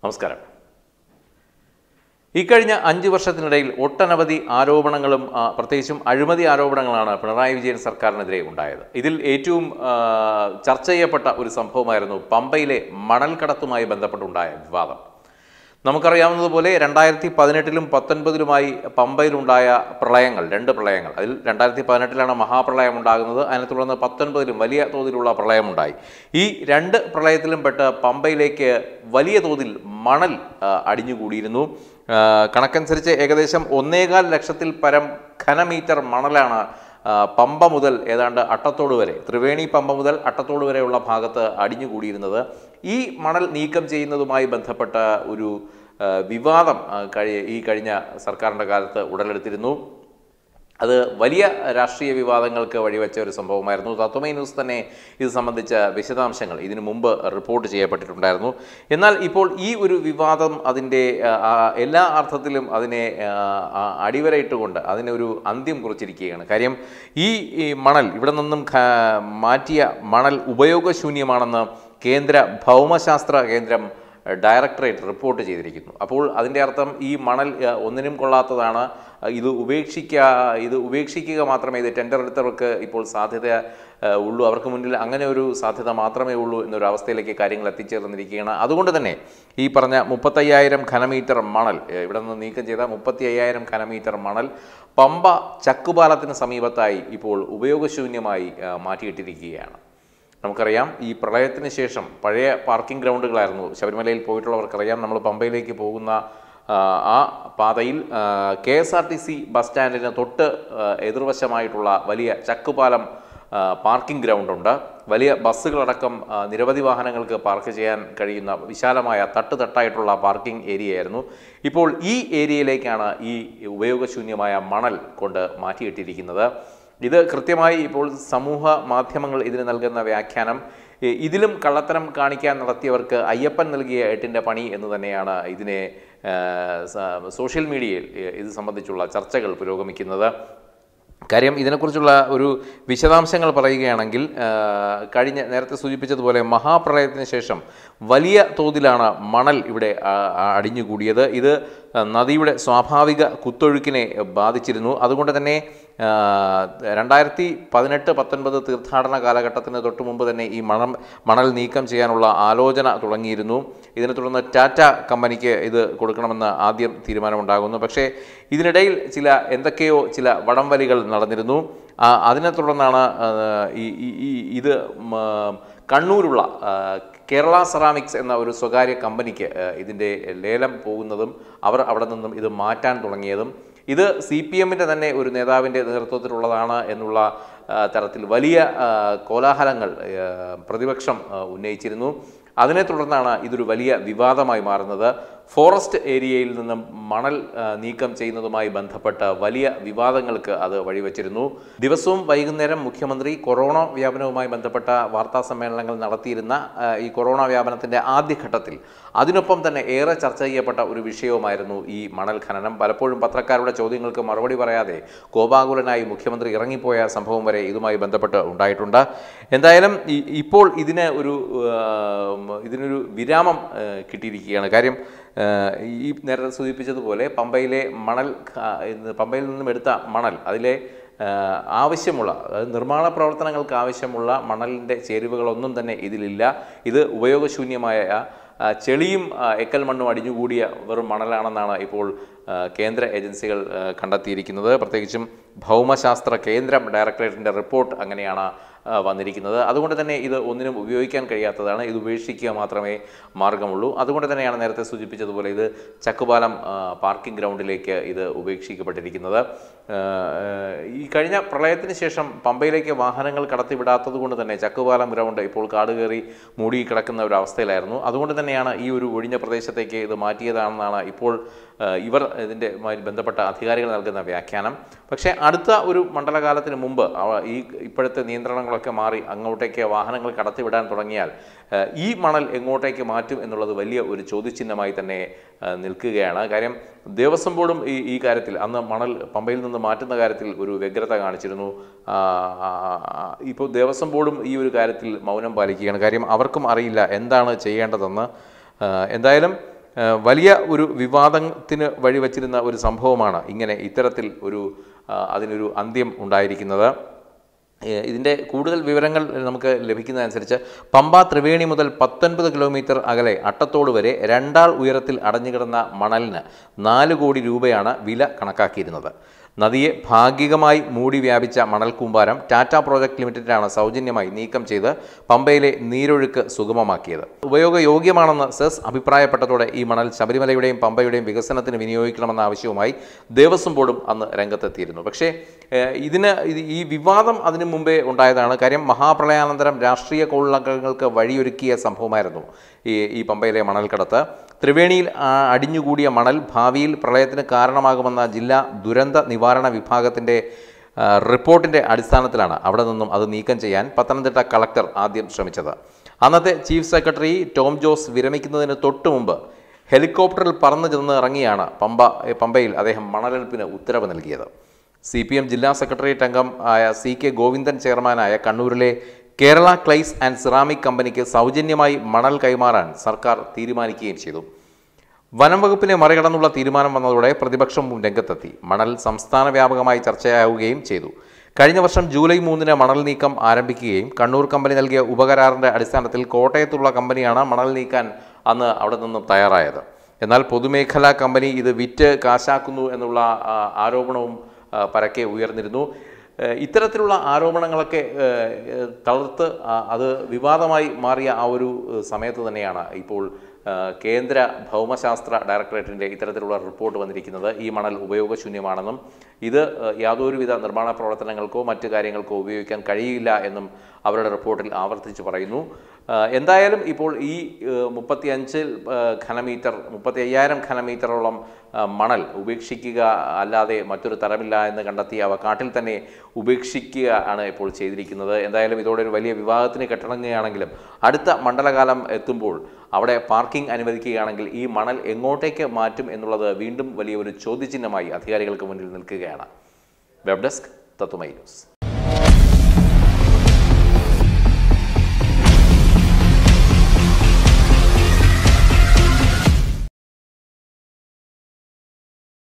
നമസ്കാരം ഇക്കഴിഞ്ഞ അഞ്ച് വർഷത്തിനിടയിൽ ഒട്ടനവധി ആരോപണങ്ങളും ആ, പ്രത്യേകിച്ചും അഴിമതി ആരോപണങ്ങളാണ് പിണറായി വിജയൻ സർക്കാരിനെതിരെ ഉണ്ടായത് ഇതിൽ ഏറ്റവും ആ, ചർച്ച ചെയ്യപ്പെട്ട ഒരു സംഭവമായിരുന്നു പമ്പയിലെ മണൽ കടത്തുമായി ബന്ധപ്പെട്ടുണ്ടായ വിവാദം നമുക്കറിയാവുന്നതുപോലെ രണ്ടായിരത്തി പതിനെട്ടിലും പത്തൊൻപതിലുമായി പമ്പയിലുണ്ടായ പ്രളയങ്ങൾ രണ്ട് പ്രളയങ്ങൾ അതിൽ രണ്ടായിരത്തി പതിനെട്ടിലാണ് മഹാപ്രളയം ഉണ്ടാകുന്നത് അതിനെ തുടർന്ന് പത്തൊൻപതിലും വലിയ തോതിലുള്ള പ്രളയമുണ്ടായി ഈ രണ്ട് പ്രളയത്തിലും പെട്ട് പമ്പയിലേക്ക് വലിയ തോതിൽ മണൽ ആ, അടിഞ്ഞുകൂടിയിരുന്നു ആ, കണക്കനുസരിച്ച് ഏകദേശം ഒന്നേകാൽ ലക്ഷത്തിൽ പരം ഘനമീറ്റർ മണലാണ് ആ, പമ്പ മുതൽ ഏതാണ്ട് അട്ടത്തോട് വരെ ത്രിവേണി പമ്പ മുതൽ അട്ടത്തോട് വരെയുള്ള ഭാഗത്ത് അടിഞ്ഞുകൂടിയിരുന്നത് ഈ മണൽ നീക്കം ചെയ്യുന്നതുമായി ബന്ധപ്പെട്ട ഒരു ആ, വിവാദം ആ, കഴി ഈ കഴിഞ്ഞ സർക്കാരിൻ്റെ കാലത്ത് ഉടലെടുത്തിരുന്നു അത് വലിയ രാഷ്ട്രീയ വിവാദങ്ങൾക്ക് വഴിവെച്ച ഒരു സംഭവമായിരുന്നു തത്വമൈ ന്യൂസ് തന്നെ ഇത് സംബന്ധിച്ച വിശദാംശങ്ങൾ ഇതിനു മുമ്പ് റിപ്പോർട്ട് ചെയ്യപ്പെട്ടിട്ടുണ്ടായിരുന്നു എന്നാൽ ഇപ്പോൾ ഈ ഒരു വിവാദം അതിൻ്റെ ആ, ആ, എല്ലാ അർത്ഥത്തിലും അതിനെ ആ, ആ, അടിവരയിട്ടുകൊണ്ട് അതിനൊരു അന്ത്യം കുറിച്ചിരിക്കുകയാണ് കാര്യം ഈ ഈ മണൽ ഇവിടെ നിന്നും ഖ- മാറ്റിയ മണൽ ഉപയോഗശൂന്യമാണെന്ന് കേന്ദ്ര ഭൗമശാസ്ത്ര കേന്ദ്രം ഡയറക്ടറേറ്റ് റിപ്പോർട്ട് ചെയ്തിരിക്കുന്നു അപ്പോൾ അതിൻ്റെ അർത്ഥം ഈ മണൽ ആ, ഒന്നിനും കൊള്ളാത്തതാണ് ആ, ഇത് ഉപേക്ഷിക്കുക ഇത് ഉപേക്ഷിക്കുക മാത്രമേ ഇത് ടെൻഡർ എടുത്തവർക്ക് ഇപ്പോൾ സാധ്യത ആ, ഉള്ളൂ അവർക്ക് മുന്നിൽ അങ്ങനെ ഒരു സാധ്യത മാത്രമേ ഉള്ളൂ എന്നൊരു അവസ്ഥയിലേക്ക് കാര്യങ്ങൾ എത്തിച്ചേർന്നിരിക്കുകയാണ് അതുകൊണ്ട് തന്നെ ഈ പറഞ്ഞ മുപ്പത്തയ്യായിരം ഘനമീറ്റർ മണൽ ഏ, ഇവിടെ നിന്ന് നീക്കം ചെയ്ത മുപ്പത്തി അയ്യായിരം ഘനമീറ്റർ മണൽ പമ്പ ചക്കുപാലത്തിന് സമീപത്തായി ഇപ്പോൾ ഉപയോഗശൂന്യമായി ആ, മാറ്റിയിട്ടിരിക്കുകയാണ് നമുക്കറിയാം ഈ പ്രളയത്തിന് ശേഷം പഴയ പാർക്കിംഗ് ഗ്രൗണ്ടുകളായിരുന്നു ശബരിമലയിൽ പോയിട്ടുള്ളവർക്കറിയാം നമ്മൾ പമ്പയിലേക്ക് പോകുന്ന ആ, ആ പാതയിൽ K S R T C bus സ്റ്റാൻഡിന് തൊട്ട് ആ, എതിർവശമായിട്ടുള്ള വലിയ ചക്കുപാലം ആ, പാർക്കിംഗ് ഗ്രൗണ്ടുണ്ട് വലിയ ബസ്സുകളടക്കം ആ, നിരവധി വാഹനങ്ങൾക്ക് പാർക്ക് ചെയ്യാൻ കഴിയുന്ന വിശാലമായ തട്ട് തട്ടായിട്ടുള്ള പാർക്കിംഗ് ഏരിയയായിരുന്നു ഇപ്പോൾ ഈ ഏരിയയിലേക്കാണ് ഈ ഉപയോഗശൂന്യമായ മണൽ കൊണ്ട് മാറ്റിയിട്ടിരിക്കുന്നത് ഇത് കൃത്യമായി ഇപ്പോൾ സമൂഹ മാധ്യമങ്ങൾ ഇതിന് നൽകുന്ന വ്യാഖ്യാനം ഇ- ഇതിലും കള്ളത്തരം കാണിക്കാൻ നടത്തിയവർക്ക് അയ്യപ്പൻ നൽകിയ എട്ടിൻ്റെ പണി എന്ന് തന്നെയാണ് ഇതിനെ ആ, സ- സോഷ്യൽ മീഡിയയിൽ ഇ- ഇത് സംബന്ധിച്ചുള്ള ചർച്ചകൾ പുരോഗമിക്കുന്നത് കാര്യം ഇതിനെക്കുറിച്ചുള്ള ഒരു വിശദാംശങ്ങൾ പറയുകയാണെങ്കിൽ ആ, കഴിഞ്ഞ നേരത്തെ സൂചിപ്പിച്ചതുപോലെ മഹാപ്രളയത്തിന് ശേഷം വലിയ തോതിലാണ് മണൽ ഇവിടെ ആ, ആ, അടിഞ്ഞുകൂടിയത് ഇത് നദിയുടെ സ്വാഭാവിക കുത്തൊഴുക്കിനെ ബാധിച്ചിരുന്നു അതുകൊണ്ട് തന്നെ ആ, രണ്ടായിരത്തി പതിനെട്ട് പത്തൊൻപത് തീർത്ഥാടന കാലഘട്ടത്തിന് തൊട്ട് മുമ്പ് തന്നെ ഈ മണം മണൽ നീക്കം ചെയ്യാനുള്ള ആലോചന തുടങ്ങിയിരുന്നു ഇതിനെ തുടർന്ന് ടാറ്റ കമ്പനിക്ക് ഇത് കൊടുക്കണമെന്ന് ആദ്യം തീരുമാനമുണ്ടാകുന്നു പക്ഷേ ഇതിനിടയിൽ ചില എന്തൊക്കെയോ ചില വടംവലികൾ നടന്നിരുന്നു ആ, അതിനെ തുടർന്നാണ് ആ, ഈ ഈ- ഈ ഇത് മ, കണ്ണൂരുള്ള ആ, കേരള സെറാമിക്സ് എന്ന ഒരു സ്വകാര്യ കമ്പനിക്ക് ആ, ഇതിൻ്റെ ലേലം പോകുന്നതും അവർ അവിടെ നിന്നും ഇത് മാറ്റാൻ തുടങ്ങിയതും ഇത് സി പി എമ്മിൻ്റെ തന്നെ ഒരു നേതാവിൻ്റെ നേതൃത്വത്തിലുള്ളതാണ് എന്നുള്ള ആ, തരത്തിൽ വലിയ ആ, കോലാഹലങ്ങൾ ആ, പ്രതിപക്ഷം ആ, ഉന്നയിച്ചിരുന്നു അതിനെ തുടർന്നാണ് ഇതൊരു വലിയ വിവാദമായി മാറുന്നത് ഫോറസ്റ്റ് ഏരിയയിൽ നിന്നും മണൽ ആ, നീക്കം ചെയ്യുന്നതുമായി ബന്ധപ്പെട്ട വലിയ വിവാദങ്ങൾക്ക് അത് വഴിവെച്ചിരുന്നു ദിവസവും വൈകുന്നേരം മുഖ്യമന്ത്രി കൊറോണ വ്യാപനവുമായി ബന്ധപ്പെട്ട വാർത്താ സമ്മേളനങ്ങൾ നടത്തിയിരുന്ന ആ, ഈ കൊറോണ വ്യാപനത്തിൻ്റെ ആദ്യഘട്ടത്തിൽ അതിനൊപ്പം തന്നെ ഏറെ ചർച്ച ചെയ്യപ്പെട്ട ഒരു വിഷയവുമായിരുന്നു ഈ മണൽ ഖനനം പലപ്പോഴും പത്രക്കാരുടെ ചോദ്യങ്ങൾക്ക് മറുപടി പറയാതെ കോപാകുലനായി മുഖ്യമന്ത്രി ഇറങ്ങിപ്പോയ സംഭവം വരെ ഇതുമായി ബന്ധപ്പെട്ട് ഉണ്ടായിട്ടുണ്ട് എന്തായാലും ഈ- ഇപ്പോൾ ഇതിന് ഒരു ആ, ഇതിനൊരു വിരാമം ആ, കിട്ടിയിരിക്കുകയാണ് കാര്യം ആ, ഈ നേരത്തെ സൂചിപ്പിച്ചതുപോലെ പമ്പയിലെ മണൽ ഖ- ഇത് പമ്പയിൽ നിന്നും എടുത്ത മണൽ അതിലെ ആ, ആവശ്യമുള്ള അതായത് നിർമ്മാണ പ്രവർത്തനങ്ങൾക്ക് ആവശ്യമുള്ള മണലിൻ്റെ ചേരുവകളൊന്നും തന്നെ ഇതിലില്ല ഇത് ഉപയോഗശൂന്യമായ ആ, ചെളിയും ആ, എക്കൽ മണ്ണും അടിഞ്ഞുകൂടിയ വെറും മണലാണെന്നാണ് ഇപ്പോൾ ആ, കേന്ദ്ര ഏജൻസികൾ ആ, കണ്ടെത്തിയിരിക്കുന്നത് പ്രത്യേകിച്ചും ഭൗമശാസ്ത്ര കേന്ദ്രം ഡയറക്ടറേറ്റിൻ്റെ റിപ്പോർട്ട് അങ്ങനെയാണ് ആ, വന്നിരിക്കുന്നത് അതുകൊണ്ട് തന്നെ ഇത് ഒന്നിനും ഉപയോഗിക്കാൻ കഴിയാത്തതാണ് ഇത് ഉപേക്ഷിക്കുക മാത്രമേ മാർഗമുള്ളൂ അതുകൊണ്ട് തന്നെയാണ് നേരത്തെ സൂചിപ്പിച്ചതുപോലെ ഇത് ചക്കുപാലം ആ, പാർക്കിംഗ് ഗ്രൗണ്ടിലേക്ക് ഇത് ഉപേക്ഷിക്കപ്പെട്ടിരിക്കുന്നത് ആ, ഈ കഴിഞ്ഞ പ്രളയത്തിന് ശേഷം പമ്പയിലേക്ക് വാഹനങ്ങൾ കടത്തിവിടാത്തത് കൊണ്ട് തന്നെ ചക്കുപാലം ഗ്രൗണ്ട് ഇപ്പോൾ കാട് കയറി മൂടി കിടക്കുന്ന ഒരു അവസ്ഥയിലായിരുന്നു അതുകൊണ്ട് തന്നെയാണ് ഈ ഒരു ഒഴിഞ്ഞ പ്രദേശത്തേക്ക് ഇത് മാറ്റിയതാണെന്നാണ് ഇപ്പോൾ ആ, ഇവർ ഇതിൻ്റെ ബന്ധപ്പെട്ട അധികാരികൾ നൽകുന്ന വ്യാഖ്യാനം പക്ഷേ അടുത്ത ഒരു മണ്ഡലകാലത്തിന് മുമ്പ് അവ- ഈ ഇപ്പോഴത്തെ നിയന്ത്രണങ്ങളൊക്കെ മാറി അങ്ങോട്ടേക്ക് വാഹനങ്ങൾ കടത്തിവിടാൻ തുടങ്ങിയാൽ ആ, ഈ മണൽ എങ്ങോട്ടേക്ക് മാറ്റും എന്നുള്ളത് വലിയ ഒരു ചോദ്യചിഹ്നമായി തന്നെ ആ, നിൽക്കുകയാണ് കാര്യം ദേവസ്വം ബോർഡും ഈ ഈ കാര്യത്തിൽ അന്ന് മണൽ പമ്പയിൽ നിന്ന് മാറ്റുന്ന കാര്യത്തിൽ ഒരു വ്യഗ്രത കാണിച്ചിരുന്നു ആ, ആ, ആ, ഇപ്പോൾ ദേവസ്വം ബോർഡും ഈ ഒരു കാര്യത്തിൽ മൗനം പാലിക്കുകയാണ് കാര്യം അവർക്കും അറിയില്ല എന്താണ് ചെയ്യേണ്ടതെന്ന് ആ, എന്തായാലും ഏഹ് വലിയ ഒരു വിവാദത്തിന് വഴിവച്ചിരുന്ന ഒരു സംഭവമാണ് ഇങ്ങനെ ഇത്തരത്തിൽ ഒരു ആ, അതിനൊരു അന്ത്യം ഉണ്ടായിരിക്കുന്നത് ഏഹ് ഇതിൻ്റെ കൂടുതൽ വിവരങ്ങൾ നമുക്ക് ലഭിക്കുന്നതനുസരിച്ച് പമ്പ ത്രിവേണി മുതൽ പത്തൊൻപത് കിലോമീറ്റർ അകലെ അട്ടത്തോട് വരെ രണ്ടാൾ ഉയരത്തിൽ അടഞ്ഞുകിടന്ന മണലിന് നാല് കോടി രൂപയാണ് വില കണക്കാക്കിയിരുന്നത് നദിയെ ഭാഗികമായി മൂടി വ്യാപിച്ച മണൽ കൂമ്പാരം ടാറ്റ പ്രോജക്ട് ലിമിറ്റഡിലാണ് സൗജന്യമായി നീക്കം ചെയ്ത് പമ്പയിലെ നീരൊഴുക്ക് സുഗമമാക്കിയത് ഉപയോഗയോഗ്യമാണെന്ന് സെസ് അഭിപ്രായപ്പെട്ടതോടെ ഈ മണൽ ശബരിമലയുടെയും പമ്പയുടെയും വികസനത്തിന് വിനിയോഗിക്കണമെന്ന ആവശ്യവുമായി ദേവസ്വം ബോർഡും അന്ന് രംഗത്തെത്തിയിരുന്നു പക്ഷേ ഏഹ്, ഇതിന് ഇത് ഈ വിവാദം അതിനു മുമ്പേ ഉണ്ടായതാണ് കാര്യം മഹാപ്രളയാനന്തരം രാഷ്ട്രീയ കോളിളക്കങ്ങൾക്ക് വഴിയൊരുക്കിയ സംഭവമായിരുന്നു ഈ ഈ പമ്പയിലെ മണൽക്കടത്ത് ത്രിവേണിയിൽ ആ, അടിഞ്ഞുകൂടിയ മണൽ ഭാവിയിൽ പ്രളയത്തിന് കാരണമാകുമെന്ന ജില്ലാ ദുരന്ത നിവാരണ വിഭാഗത്തിൻ്റെ ആ, റിപ്പോർട്ടിൻ്റെ അടിസ്ഥാനത്തിലാണ് അവിടെ നിന്നും അത് നീക്കം ചെയ്യാൻ പത്തനംതിട്ട കളക്ടർ ആദ്യം ശ്രമിച്ചത് അന്നത്തെ ചീഫ് സെക്രട്ടറി ടോം ജോസ് വിരമിക്കുന്നതിന് തൊട്ടു മുമ്പ് ഹെലികോപ്റ്ററിൽ പറന്നു ചെന്ന് ഇറങ്ങിയാണ് പമ്പ പമ്പയിൽ അദ്ദേഹം മണലെടുപ്പിന് ഉത്തരവ് നൽകിയത് സി പി എം ജില്ലാ സെക്രട്ടേറിയറ്റ് അംഗം ആയ സി കെ ഗോവിന്ദൻ ചെയർമാനായ കണ്ണൂരിലെ കേരള ക്ലൈസ് ആൻഡ് സിറാമിക് കമ്പനിക്ക് സൗജന്യമായി മണൽ കൈമാറാൻ സർക്കാർ തീരുമാനിക്കുകയും ചെയ്തു വനം വകുപ്പിനെ മറികടന്നുള്ള തീരുമാനം വന്നതോടെ പ്രതിപക്ഷം രംഗത്തെത്തി മണൽ സംസ്ഥാന വ്യാപകമായി ചർച്ചയാവുകയും ചെയ്തു കഴിഞ്ഞ വർഷം ജൂലൈ മൂന്നിന് മണൽ നീക്കം ആരംഭിക്കുകയും കണ്ണൂർ കമ്പനി നൽകിയ ഉപകരാറിന്റെ അടിസ്ഥാനത്തിൽ കോട്ടയത്തുള്ള കമ്പനിയാണ് മണൽ നീക്കാൻ അന്ന് അവിടെ നിന്നും തയ്യാറായത് എന്നാൽ പൊതുമേഖലാ കമ്പനി ഇത് വിറ്റ് കാശാക്കുന്നു എന്നുള്ള ആ, ആരോപണവും ആ, പരക്കെ ഉയർന്നിരുന്നു ഏഹ് ഇത്തരത്തിലുള്ള ആരോപണങ്ങളൊക്കെ ഏഹ് തളർത്ത് ആ, അത് വിവാദമായി മാറിയ ആ ഒരു ഏഹ് സമയത്ത് തന്നെയാണ് ഇപ്പോൾ ഏഹ് കേന്ദ്ര ഭൗമശാസ്ത്ര ഡയറക്ടറേറ്റിൻ്റെ ഇത്തരത്തിലുള്ള റിപ്പോർട്ട് വന്നിരിക്കുന്നത് ഈ മണൽ ഉപയോഗശൂന്യമാണെന്നും ഇത് ഏഹ് യാതൊരുവിധ നിർമ്മാണ പ്രവർത്തനങ്ങൾക്കോ മറ്റു കാര്യങ്ങൾക്കോ ഉപയോഗിക്കാൻ കഴിയില്ല എന്നും അവരുടെ റിപ്പോർട്ടിൽ ആവർത്തിച്ച് പറയുന്നു ഏഹ് എന്തായാലും ഇപ്പോൾ ഈ ഏഹ് മുപ്പത്തിയഞ്ച് ഏഹ് ഘനമീറ്റർ മുപ്പത്തി അയ്യായിരം ഘനമീറ്ററോളം ഏഹ് മണൽ ഉപേക്ഷിക്കുക അല്ലാതെ മറ്റൊരു തരമില്ല എന്ന് കണ്ടെത്തി അവ കാട്ടിൽ തന്നെ ഉപേക്ഷിക്കുക ആണ് ഇപ്പോൾ ചെയ്തിരിക്കുന്നത് എന്തായാലും ഇതോടെ ഒരു വലിയ വിവാദത്തിന് കെട്ടടങ്ങുകയാണെങ്കിലും അടുത്ത മണ്ഡലകാലം എത്തുമ്പോൾ അവിടെ പാർക്കിംഗ് അനുവദിക്കുകയാണെങ്കിൽ ഈ മണൽ എങ്ങോട്ടേക്ക് മാറ്റും എന്നുള്ളത് വീണ്ടും വലിയ ഒരു ചോദ്യചിഹ്നമായി അധികാരികൾക്ക് മുന്നിൽ നിൽക്കുകയാണ് വെബ് ഡെസ്ക് തത്തുമൈ ന്യൂസ്